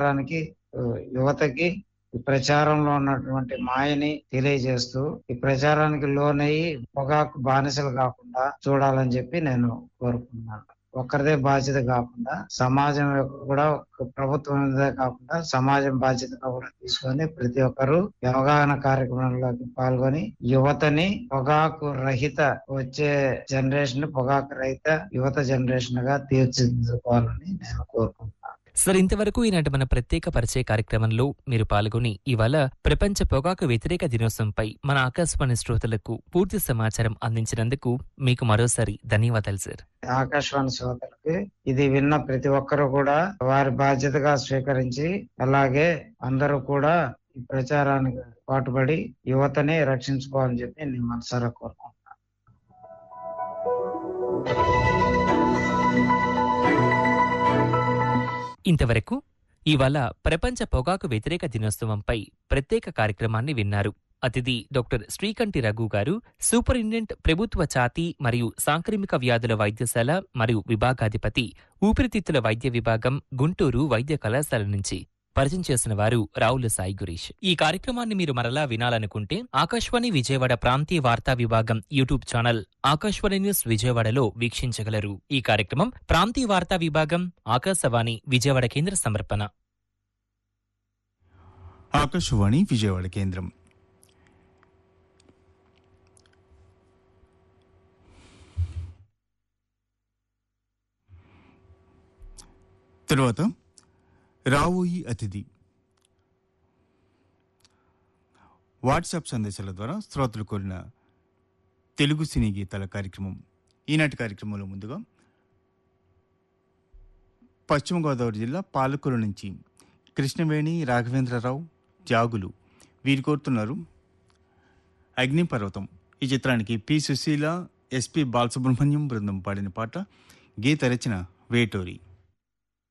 ప్రచారానికి ఆ, యువతకి ఈ ప్రచారంలో ఉన్నటువంటి మాయని తెలియజేస్తూ ఈ ప్రచారానికి లోనయ్యి పొగాకు బానిసలు కాకుండా చూడాలని చెప్పి నేను కోరుకుంటున్నాను ఒక్కరిదే బాధ్యత కాకుండా సమాజం యొక్క కూడా ఒక ప్రభుత్వం మీదే కాకుండా సమాజం బాధ్యతగా కూడా తీసుకొని ప్రతి ఒక్కరూ ఈ అవగాహన కార్యక్రమంలోకి పాల్గొని యువతని పొగాకు రహిత వచ్చే జనరేషన్ పొగాకు రహిత యువత జనరేషన్ గా తీర్చిదిద్దుకోవాలని నేను కోరుకుంటున్నాను సార్ ఇంతవరకు ఈనాటి మన ప్రత్యేక పరిచయ కార్యక్రమంలో మీరు పాల్గొని ఇవాళ ప్రపంచ పొగాకు వ్యతిరేక దినోత్సవంపై మన ఆకాశవాణి శ్రోతలకు పూర్తి సమాచారం అందించినందుకు మీకు మరోసారి ధన్యవాదాలు సార్ ఆకాశవాణి శ్రోతలకి ఇది విన్న ప్రతి ఒక్కరూ కూడా వారి బాధ్యతగా స్వీకరించి అలాగే అందరూ కూడా ఈ ప్రచారానికి పాటుపడి యువతని రక్షించుకోవాలని చెప్పి నేను మనసారా కోరుకుంటున్నాను ఇంతవరకు ఇవాళ ప్రపంచ పొగాకు వ్యతిరేక దినోత్సవంపై ప్రత్యేక కార్యక్రమాన్ని విన్నారు అతిథి డాక్టర్ శ్రీకంఠి రఘు గారు సూపరింటెండెంట్ ప్రభుత్వ ఛాతీ మరియు సాంక్రమిక వ్యాధుల వైద్యశాల మరియు విభాగాధిపతి ఊపిరితిత్తుల వైద్య విభాగం గుంటూరు వైద్య కళాశాల నుంచి పరిచయం చేసిన వారు రావుల సాయి గురీష్ ఈ కార్యక్రమాన్ని మీరు మరలా వినాలనుకుంటే ఆకాశవాణి విజయవాడ ప్రాంతీయ వార్తా విభాగం యూట్యూబ్ ఛానల్ ఆకాశవాణి న్యూస్ విజయవాడలో వీక్షించగలరు ఈ కార్యక్రమం ప్రాంతీయ వార్తా విభాగం ఆకాశవాణి విజయవాడ కేంద్ర సమర్పణ ఆకాశవాణి విజయవాడ కేంద్రం తరువాత రావోయి అతిథి వాట్సాప్ సందేశాల ద్వారా శ్రోతలు కోరిన తెలుగు సినీ గీతాల కార్యక్రమం ఈనాటి కార్యక్రమంలో ముందుగా పశ్చిమ గోదావరి జిల్లా పాలకొల్లు నుంచి కృష్ణవేణి రాఘవేంద్రరావు త్యాగులు వీరు కోరుతున్నారు అగ్నిపర్వతం ఈ చిత్రానికి పి సుశీల ఎస్పి బాలసుబ్రహ్మణ్యం బృందం పాడిన పాట గీత రచన వేటూరి